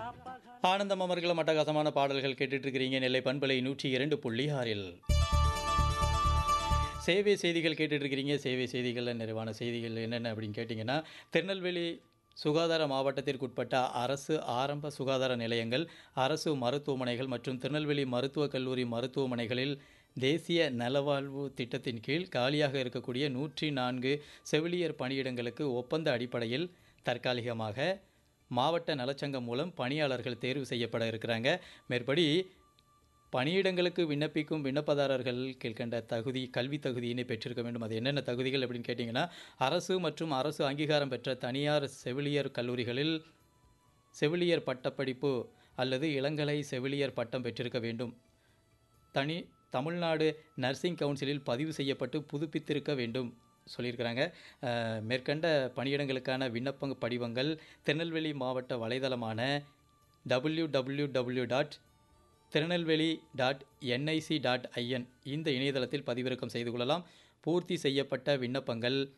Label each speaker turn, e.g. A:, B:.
A: ஆனந்தம் அமர்கலம் அட்டகாசமான பாடல்கள் கேட்டுட்டு இருக்கிறீங்க நெல்லை பண்பலை நூற்றி இரண்டு புள்ளி ஆறில் சேவை செய்திகள் கேட்டுட்டு இருக்கிறீங்க சேவை செய்திகளில் நிறைவான செய்திகள் என்னென்ன அப்படின்னு கேட்டிங்கன்னா திருநெல்வேலி சுகாதார மாவட்டத்திற்குட்பட்ட அரசு ஆரம்ப சுகாதார நிலையங்கள் அரசு மருத்துவமனைகள் மற்றும் திருநெல்வேலி மருத்துவக் கல்லூரி மருத்துவமனைகளில் தேசிய நலவாழ்வு திட்டத்தின் கீழ் காலியாக இருக்கக்கூடிய நூற்றி நான்கு செவிலியர் பணியிடங்களுக்கு ஒப்பந்த அடிப்படையில் தற்காலிகமாக மாவட்ட நலச்சங்கம் மூலம் பணியாளர்கள் தேர்வு செய்யப்பட இருக்கிறாங்க மேற்படி பணியிடங்களுக்கு விண்ணப்பிக்கும் விண்ணப்பதாரர்கள் கீழ்கண்ட தகுதி கல்வி தகுதியினை பெற்றிருக்க வேண்டும் அது என்னென்ன தகுதிகள் அப்படின்னு கேட்டிங்கன்னா அரசு மற்றும் அரசு அங்கீகாரம் பெற்ற தனியார் செவிலியர் கல்லூரிகளில் செவிலியர் பட்டப்படிப்பு அல்லது இளங்கலை செவிலியர் பட்டம் பெற்றிருக்க வேண்டும் தனி தமிழ்நாடு நர்சிங் கவுன்சிலில் பதிவு செய்யப்பட்டு புதுப்பித்திருக்க வேண்டும் சொல்லியிருக்கிறாங்க அஹ், மேற்கண்ட பணியிடங்களுக்கான விண்ணப்ப படிவங்கள் திருநெல்வேலி மாவட்ட வலைதளமான W W W dot Tirunelveli dot NIC dot IN இந்த இணையதளத்தில் பதிவிறக்கம் செய்து கொள்ளலாம் பூர்த்தி செய்யப்பட்ட விண்ணப்பங்கள்